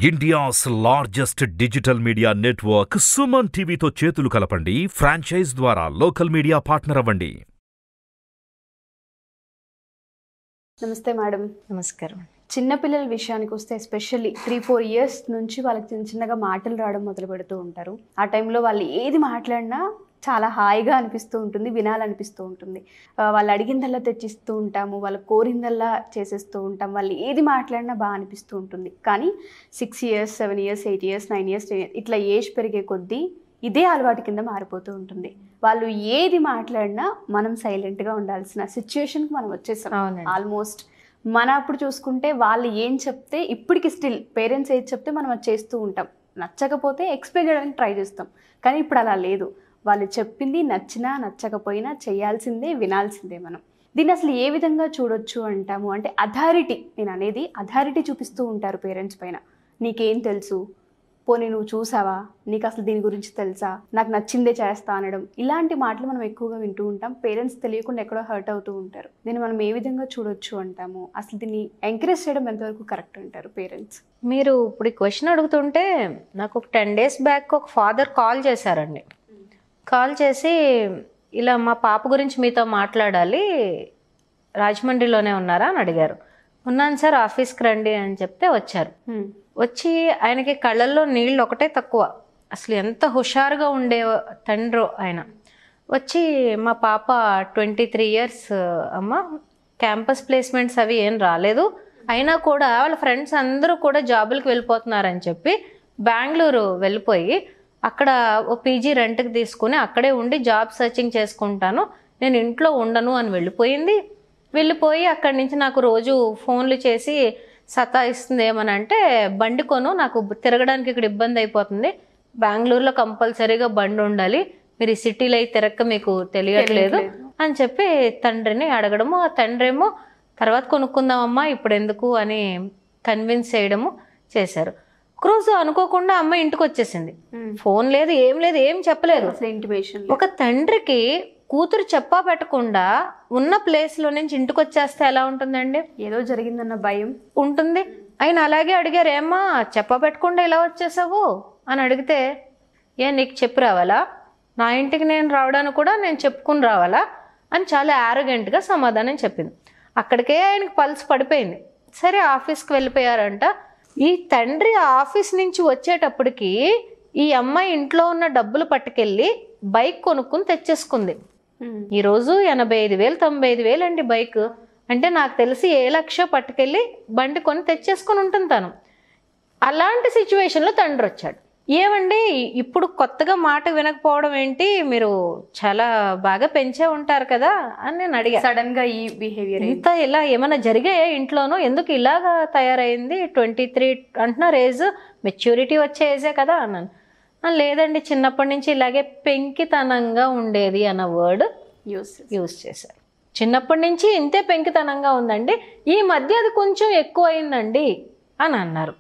India's largest digital media network Suman టీవీతో చేతులు కలపండి ఫ్రాంచైజ్ ద్వారా లోకల్ మీడియా పార్ట్నర్ అవ్వండి నమస్తే మేడం నమస్కారం చిన్నపిల్లల విషయానికి వస్తే ఎస్పెషల్లీ త్రీ ఫోర్ ఇయర్స్ నుంచి వాళ్ళకి చిన్న చిన్నగా మాటలు రావడం మొదలు పెడుతూ ఉంటారు ఆ టైంలో వాళ్ళు ఏది మాట్లాడినా చాలా హాయిగా అనిపిస్తూ ఉంటుంది వినాలనిపిస్తూ ఉంటుంది ఆ, వాళ్ళు అడిగిందల్లా తెచ్చిస్తూ ఉంటాము వాళ్ళు కోరిందల్లా చేసేస్తూ ఉంటాం వాళ్ళు ఏది మాట్లాడినా బాగా అనిపిస్తూ ఉంటుంది కానీ six years seven years eight years nine years ఇట్లా ఏజ్ పెరిగే కొద్దీ ఇదే అలవాటు కింద మారిపోతూ ఉంటుంది వాళ్ళు ఏది మాట్లాడినా మనం సైలెంట్గా ఉండాల్సిన సిచ్యువేషన్కి మనం వచ్చేసాం అవునండి ఆల్మోస్ట్ మన అప్పుడు చూసుకుంటే వాళ్ళు ఏం చెప్తే ఇప్పటికి స్టిల్ పేరెంట్స్ ఏది చెప్తే మనం అది చేస్తూ ఉంటాం నచ్చకపోతే ఎక్స్ప్లెయిన్ చేయడానికి ట్రై చేస్తాం కానీ ఇప్పుడు అలా లేదు వాళ్ళు చెప్పింది నచ్చినా నచ్చకపోయినా చేయాల్సిందే వినాల్సిందే మనం దీన్ని అసలు ఏ విధంగా చూడొచ్చు అంటాము అంటే అథారిటీ నేను అనేది అథారిటీ చూపిస్తూ ఉంటారు పేరెంట్స్ పైన నీకేం తెలుసు పోనీ నువ్వు చూసావా నీకు అసలు దీని గురించి తెలుసా నాకు నచ్చిందే చేస్తా అనడం ఇలాంటి మాటలు మనం ఎక్కువగా వింటూ ఉంటాం పేరెంట్స్ తెలియకుండా ఎక్కడో హర్ట్ అవుతూ ఉంటారు దీన్ని మనం ఏ విధంగా చూడొచ్చు అంటాము అసలు దీన్ని ఎంకరేజ్ చేయడం ఎంతవరకు కరెక్ట్ అంటారు పేరెంట్స్ మీరు ఇప్పుడు ఈ క్వశ్చన్ అడుగుతుంటే నాకు ఒక టెన్ డేస్ బ్యాక్ ఒక ఫాదర్ కాల్ చేశారండి కాల్ చేసి ఇలా మా పాప గురించి మీతో మాట్లాడాలి రాజమండ్రిలోనే ఉన్నారా అని అడిగారు ఉన్నాను సార్ ఆఫీస్కి రండి అని చెప్తే వచ్చారు వచ్చి ఆయనకి కళ్ళల్లో నీళ్ళు ఒకటే తక్కువ అసలు ఎంత హుషారుగా ఉండే తండ్రో ఆయన వచ్చి మా పాప ట్వంటీ త్రీ ఇయర్స్ అమ్మ క్యాంపస్ ప్లేస్మెంట్స్ అవి ఏం రాలేదు అయినా కూడా వాళ్ళ ఫ్రెండ్స్ అందరూ కూడా జాబులకు వెళ్ళిపోతున్నారని చెప్పి బెంగళూరు వెళ్ళిపోయి అక్కడ ఓ పీజీ రెంట్కి తీసుకుని అక్కడే ఉండి జాబ్ సర్చింగ్ చేసుకుంటాను నేను ఇంట్లో ఉండను అని వెళ్ళిపోయింది వెళ్ళిపోయి అక్కడి నుంచి నాకు రోజు ఫోన్లు చేసి సతాయిస్తుంది ఏమని అంటే బండి కొను నాకు తిరగడానికి ఇక్కడ ఇబ్బంది అయిపోతుంది బెంగళూరులో కంపల్సరీగా బండి ఉండాలి మీరు ఈ సిటీలో అయితే తిరక్క మీకు తెలియట్లేదు అని చెప్పి తండ్రిని అడగడము ఆ తండ్రి ఏమో తర్వాత కొనుక్కుందామమ్మా ఇప్పుడు ఎందుకు అని కన్విన్స్ చేయడము చేశారు క్రూజ్ అనుకోకుండా అమ్మ ఇంటికి వచ్చేసింది ఫోన్ లేదు ఏం లేదు ఏం చెప్పలేదు అసలు ఇంటిమేషన్ ఒక తండ్రికి కూతురు చెప్పా పెట్టకుండా ఉన్న ప్లేస్లో నుంచి ఇంటికి వచ్చేస్తే ఎలా ఉంటుందండి ఏదో జరిగిందన్న భయం ఉంటుంది ఆయన అలాగే అడిగారు ఏమ్మా చెప్ప పెట్టకుండా ఇలా వచ్చేసావు అని అడిగితే ఏ నీకు చెప్పి రావాలా నా ఇంటికి నేను రావడానికి కూడా నేను చెప్పుకుని రావాలా అని చాలా యారగెంట్గా సమాధానం చెప్పింది అక్కడికే ఆయనకి పల్స్ పడిపోయింది సరే ఆఫీస్కి వెళ్ళిపోయారంట ఈ తండ్రి ఆఫీస్ నుంచి వచ్చేటప్పటికి ఈ అమ్మాయి ఇంట్లో ఉన్న డబ్బులు పట్టుకెళ్ళి బైక్ కొనుక్కుని తెచ్చేసుకుంది ఈరోజు ఎనభై ఐదు వేలు తొంభై ఐదు వేలు అండి బైక్ అంటే నాకు తెలిసి ఏ లక్ష పట్టుకెళ్ళి బండి కొని తెచ్చేసుకొని ఉంటుంది తను అలాంటి సిచ్యువేషన్లో తండ్రి వచ్చాడు ఏమండి ఇప్పుడు కొత్తగా మాట వినకపోవడం ఏంటి మీరు చాలా బాగా పెంచే ఉంటారు కదా అని నేను అడిగా సడన్ గా ఈ బిహేవియర్ ఇంత ఇలా ఏమైనా జరిగాయా ఇంట్లోనూ ఎందుకు ఇలాగా తయారైంది ట్వంటీ త్రీ అంటున్నారు ఏజ్ మెచ్యూరిటీ వచ్చే ఏజే కదా అన్నాను "ఆ, లేదండి చిన్నప్పటి నుంచి ఇలాగే పెంకితనంగా ఉండేది అన్న వర్డ్ యూస్ యూజ్ చేశారు చిన్నప్పటి నుంచి ఇంతే పెంకితనంగా ఉందండి ఈ మధ్య అది కొంచెం ఎక్కువ అయిందండి అని అన్నారు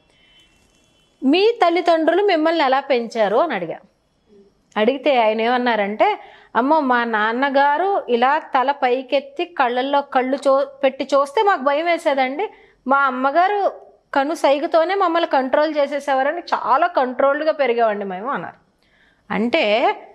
మీ తల్లిదండ్రులు మిమ్మల్ని ఎలా పెంచారు అని అడిగా అడిగితే ఆయన ఏమన్నారంటే అమ్మో మా నాన్నగారు ఇలా తల పైకెత్తి కళ్ళల్లో కళ్ళు చూ పెట్టి చూస్తే మాకు భయం వేసేదండి మా అమ్మగారు కను సైగుతోనే మమ్మల్ని కంట్రోల్ చేసేసేవారని చాలా కంట్రోల్డ్గా పెరిగామండి మేము అన్నారు అంటే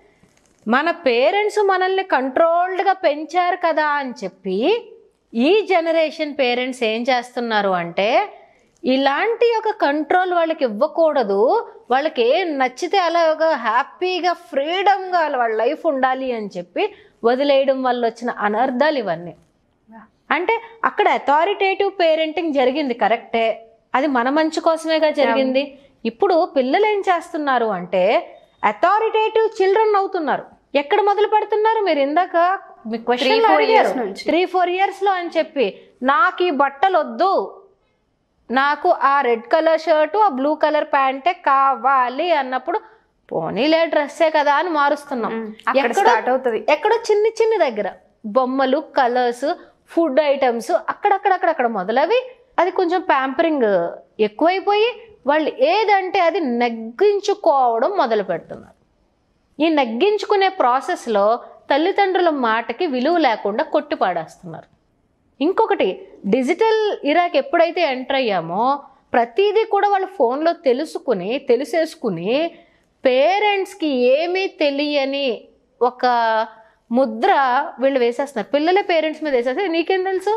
మన పేరెంట్స్ మనల్ని కంట్రోల్డ్గా పెంచారు కదా అని చెప్పి ఈ జనరేషన్ పేరెంట్స్ ఏం చేస్తున్నారు అంటే ఇలాంటి ఒక కంట్రోల్ వాళ్ళకి ఇవ్వకూడదు వాళ్ళకి ఏం నచ్చితే అలాగా హ్యాపీగా ఫ్రీడమ్గా వాళ్ళ లైఫ్ ఉండాలి అని చెప్పి వదిలేయడం వల్ల వచ్చిన అనర్థాలు ఇవన్నీ అంటే అక్కడ అథారిటేటివ్ పేరెంటింగ్ జరిగింది కరెక్టే అది మన మంచి కోసమేగా జరిగింది ఇప్పుడు పిల్లలు ఏం చేస్తున్నారు అంటే అథారిటేటివ్ చిల్డ్రన్ అవుతున్నారు ఎక్కడ మొదలు పెడుతున్నారు మీరు ఇందాక మీ క్వశ్చన్ four years నుంచి. త్రీ ఫోర్ ఇయర్స్ లో అని చెప్పి నాకు ఈ బట్టలు వద్దు నాకు ఆ రెడ్ కలర్ షర్టు ఆ బ్లూ కలర్ ప్యాంటే కావాలి అన్నప్పుడు పోనీలే డ్రెస్సే కదా అని మారుస్తున్నాం అక్కడ ఎక్కడో- స్టార్ట్ అవుతుంది ఎక్కడో చిన్ని చిన్ని దగ్గర బొమ్మలు కలర్స్ ఫుడ్ ఐటమ్స్ అక్కడక్కడక్కడక్కడ మొదలవి అది కొంచెం ప్యాంపరింగ్ ఎక్కువైపోయి వాళ్ళు ఏదంటే అది నగ్గించుకోవడం మొదలు పెడుతున్నారు ఈ నగ్గించుకునే ప్రాసెస్లో తల్లిదండ్రుల మాటకి విలువ లేకుండా కొట్టి పాడేస్తున్నారు ఇంకొకటి డిజిటల్ ఇరాక్ ఎప్పుడైతే ఎంటర్ అయ్యామో ప్రతిదీ కూడా వాళ్ళు ఫోన్లో తెలుసుకుని తెలిసేసుకుని పేరెంట్స్కి ఏమీ తెలియని ఒక ముద్ర వీళ్ళు వేసేస్తున్నారు పిల్లలే పేరెంట్స్ మీద వేసేస్తే నీకేం తెలుసు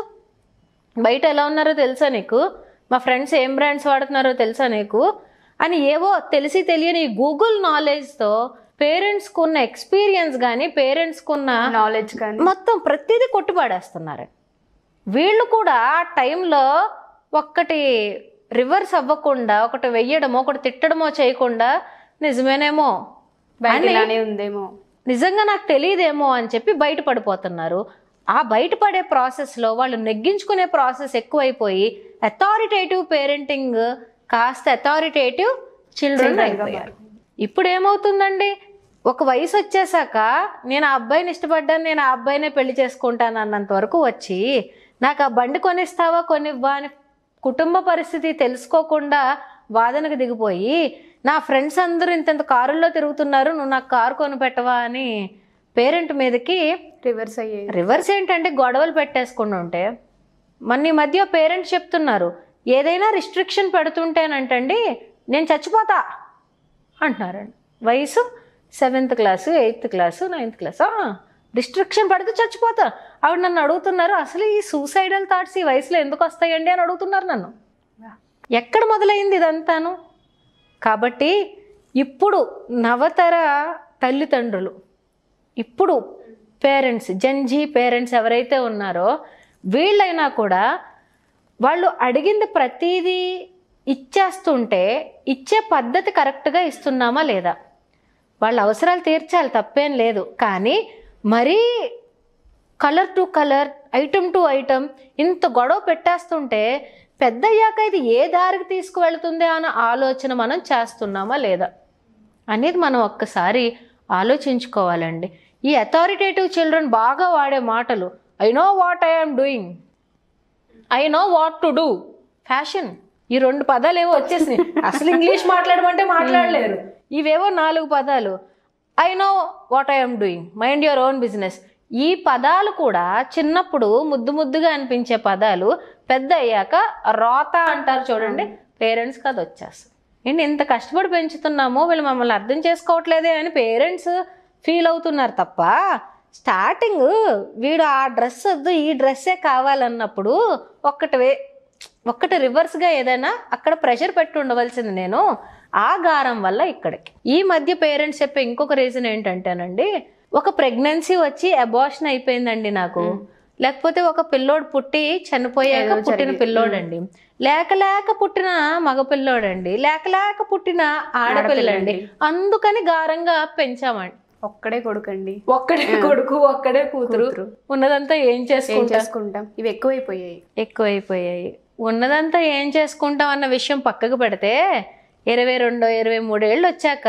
బయట ఎలా ఉన్నారో తెలుసా నీకు మా ఫ్రెండ్స్ ఏం బ్రాండ్స్ వాడుతున్నారో తెలుసా నీకు అని ఏవో తెలిసి తెలియని గూగుల్ నాలెడ్జ్తో పేరెంట్స్కి ఉన్న ఎక్స్పీరియన్స్ కానీ పేరెంట్స్కి ఉన్న నాలెడ్జ్ కానీ మొత్తం ప్రతిదీ కొట్టిపాడేస్తున్నారు వీళ్ళు కూడా ఆ టైంలో ఒక్కటి రివర్స్ అవ్వకుండా ఒకటి వెయ్యడమో ఒకటి తిట్టడమో చేయకుండా నిజమేనేమో బయట అని ఇలానే ఉందేమో నిజంగా నాకు తెలియదేమో అని చెప్పి బయటపడిపోతున్నారు ఆ బయటపడే ప్రాసెస్లో వాళ్ళు నెగ్గించుకునే ప్రాసెస్ ఎక్కువైపోయి అథారిటేటివ్ పేరెంటింగ్ కాస్త అథారిటేటివ్ చిల్డ్రన్ Children గా అయిపోయారు ఇప్పుడు ఏమవుతుందండి ఒక వయసు వచ్చేసాక నేను ఆ అబ్బాయిని ఇష్టపడ్డాను నేను ఆ అబ్బాయినే పెళ్లి చేసుకుంటాను అన్నంత వరకు వచ్చి నాకు ఆ బండి కొనిస్తావా కొనివ్వా అని కుటుంబ పరిస్థితి తెలుసుకోకుండా వాదనకు దిగిపోయి నా ఫ్రెండ్స్ అందరూ ఇంతంత కారుల్లో తిరుగుతున్నారు నువ్వు నాకు కారు కొని పెట్టవా అని పేరెంట్ మీదకి రివర్స్ అయ్యేది రివర్స్ ఏంటంటే గొడవలు పెట్టేసుకుని ఉంటే మన ఈ మధ్య పేరెంట్స్ చెప్తున్నారు ఏదైనా రిస్ట్రిక్షన్ పెడుతుంటేనంటండి నేను చచ్చిపోతా అంటున్నారండి వయసు seventh class eighth class ninth class restriction పడితే చచ్చిపోతా ఆవిడ నన్ను అడుగుతున్నారు అసలు ఈ సూసైడల్ థాట్స్ ఈ వయసులో ఎందుకు వస్తాయండి అని అడుగుతున్నారు నన్ను ఎక్కడ మొదలైంది ఇదంతాను కాబట్టి ఇప్పుడు నవతర తల్లిదండ్రులు ఇప్పుడు పేరెంట్స్ జంజీ పేరెంట్స్ ఎవరైతే ఉన్నారో వీళ్ళైనా కూడా వాళ్ళు అడిగింది ప్రతిదీ ఇచ్చేస్తుంటే ఇచ్చే పద్ధతి కరెక్ట్గా ఇస్తున్నామా లేదా వాళ్ళ అవసరాలు తీర్చాలి తప్పేం లేదు కానీ మరీ colour to colour item to item ఇంత గొడవ పెట్టేస్తుంటే పెద్ద అయ్యాక ఇది ఏ దారికి తీసుకువెళ్తుంది అన్న ఆలోచన మనం చేస్తున్నామా లేదా అనేది మనం ఒక్కసారి ఆలోచించుకోవాలండి ఈ అథారిటేటివ్ చిల్డ్రన్ బాగా వాడే మాటలు I know what I'm doing I know what to do fashion ఈ రెండు పదాలు ఏవో వచ్చేసినాయి అసలు ఇంగ్లీష్ మాట్లాడమంటే మాట్లాడలేరు ఇవేవో నాలుగు పదాలు I know what I'm doing mind your own business ఈ పదాలు కూడా చిన్నప్పుడు ముద్దు ముద్దుగా అనిపించే పదాలు పెద్ద అయ్యాక రోత అంటారు చూడండి పేరెంట్స్కి అది వచ్చేస్తుంది ఏంటి ఇంత కష్టపడి పెంచుతున్నామో వీళ్ళు మమ్మల్ని అర్థం చేసుకోవట్లేదే అని పేరెంట్స్ ఫీల్ అవుతున్నారు తప్ప స్టార్టింగ్ వీడు ఆ డ్రెస్ వద్దు ఈ డ్రెస్సే కావాలన్నప్పుడు ఒక్కటి వే ఒక్కటి రివర్స్గా ఏదైనా అక్కడ ప్రెషర్ పెట్టి ఉండవలసింది నేను ఆ గారం వల్ల ఇక్కడికి ఈ మధ్య పేరెంట్స్ చెప్పే ఇంకొక రీజన్ ఏంటంటేనండి ఒక ప్రెగ్నెన్సీ వచ్చి అబార్షన్ అయిపోయిందండి నాకు లేకపోతే ఒక పిల్లోడు పుట్టి చనిపోయాక ఏదో పుట్టిన జరిగి- పిల్లోడండి లేక లేక పుట్టిన మగ పిల్లోడండి లేక లేక పుట్టిన ఆడపిల్లండి అందుకని గారంగా పెంచామండి ఒక్కడే కొడుకండి ఒక్కడే కొడుకు ఒక్కడే కూతురు కూతురు. ఉన్నదంతా ఏం ఏం చేసుకుంటా చేసుకుంటాం ఇవి ఎక్కువైపోయాయి ఎక్కువైపోయాయి ఉన్నదంతా ఏం చేసుకుంటాం అన్న విషయం పక్కకు పెడితే ఇరవై రెండో ఇరవై మూడేళ్ళు వచ్చాక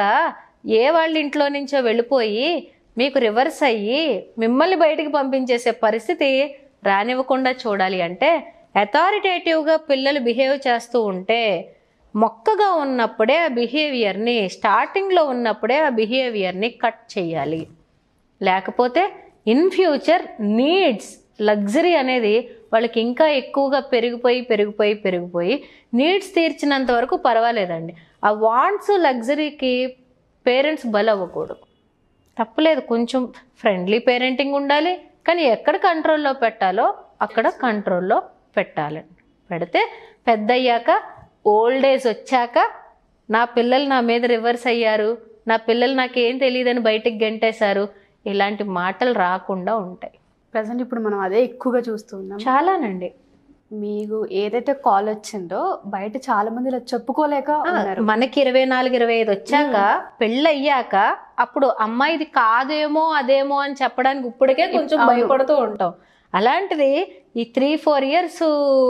ఏ వాళ్ళ ఇంట్లో నుంచో వెళ్ళిపోయి మీకు రివర్స్ అయ్యి మిమ్మల్ని బయటికి పంపించేసే పరిస్థితి రానివ్వకుండా చూడాలి అంటే అథారిటేటివ్గా పిల్లలు బిహేవ్ చేస్తూ ఉంటే మొక్కగా ఉన్నప్పుడే ఆ బిహేవియర్ని స్టార్టింగ్లో ఉన్నప్పుడే ఆ బిహేవియర్ని కట్ చేయాలి లేకపోతే ఇన్ ఫ్యూచర్ నీడ్స్ లగ్జరీ అనేది వాళ్ళకి ఇంకా ఎక్కువగా పెరిగిపోయి పెరిగిపోయి పెరిగిపోయి నీడ్స్ తీర్చినంత వరకు పర్వాలేదండి ఆ వాంట్స్ లగ్జరీకి పేరెంట్స్ బలవ్వకూడదు తప్పులేదు కొంచెం ఫ్రెండ్లీ పేరెంటింగ్ ఉండాలి కానీ ఎక్కడ కంట్రోల్లో పెట్టాలో అక్కడ కంట్రోల్లో పెట్టాలి పెడితే పెద్ద అయ్యాక ఓల్డ్ ఏజ్ వచ్చాక నా పిల్లలు నా మీద రివర్స్ అయ్యారు నా పిల్లలు నాకేం తెలియదని బయటికి గెంటేశారు ఇలాంటి మాటలు రాకుండా ఉంటాయి ప్రజెంట్ ఇప్పుడు మనం అదే ఎక్కువగా చూస్తున్నాం చాలానండి మీకు ఏదైతే కాల్ వచ్చిందో బయట చాలా మంది ఇలా చెప్పుకోలేక ఉన్నారు మనకి ఇరవై నాలుగు ఇరవై ఐదు వచ్చాక పెళ్ళి అయ్యాక అప్పుడు అమ్మాయి ఇది కాదేమో అదేమో అని చెప్పడానికి ఇప్పటికే కొంచెం అవును. భయపడుతూ ఉంటాం అలాంటిది ఈ త్రీ ఫోర్ ఇయర్స్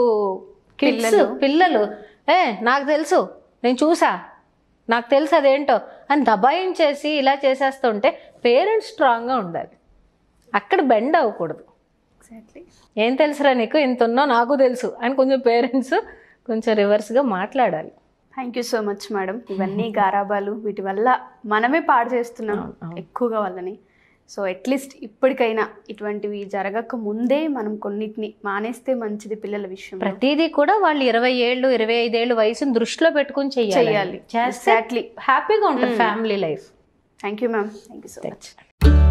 కిడ్స్ పిల్లలు. పిల్లలు ఏ నాకు తెలుసు నేను చూసా నాకు తెలుసు అదేంటో అని దబాయించేసి ఇలా చేసేస్తుంటే పేరెంట్స్ స్ట్రాంగ్గా ఉండాలి అక్కడ బెండ్ అవ్వకూడదు ఎగ్జాక్ట్లీ ఏం తెలుసురా నీకు ఇంత ఉన్నా నాకు తెలుసు అని కొంచెం పేరెంట్స్ కొంచెం రివర్స్గా మాట్లాడాలి thank you so much madam ఇవన్నీ గారాబాలు వీటి వల్ల మనమే పాడు చేస్తున్నాం ఎక్కువగా వాళ్ళని సో అట్లీస్ట్ ఇప్పటికైనా ఇటువంటివి జరగక ముందే మనం కొన్నిటిని మానేస్తే మంచిది పిల్లల విషయంలో ప్రతిదీ కూడా వాళ్ళు ఇరవై ఏళ్ళు ఇరవై ఐదేళ్ళు వయసుని దృష్టిలో పెట్టుకుని చెయ్యాలి చెయ్యాలి. చేస్తే Exactly. హ్యాపీగా ఉంటుంది family life thank you ma'am thank you so much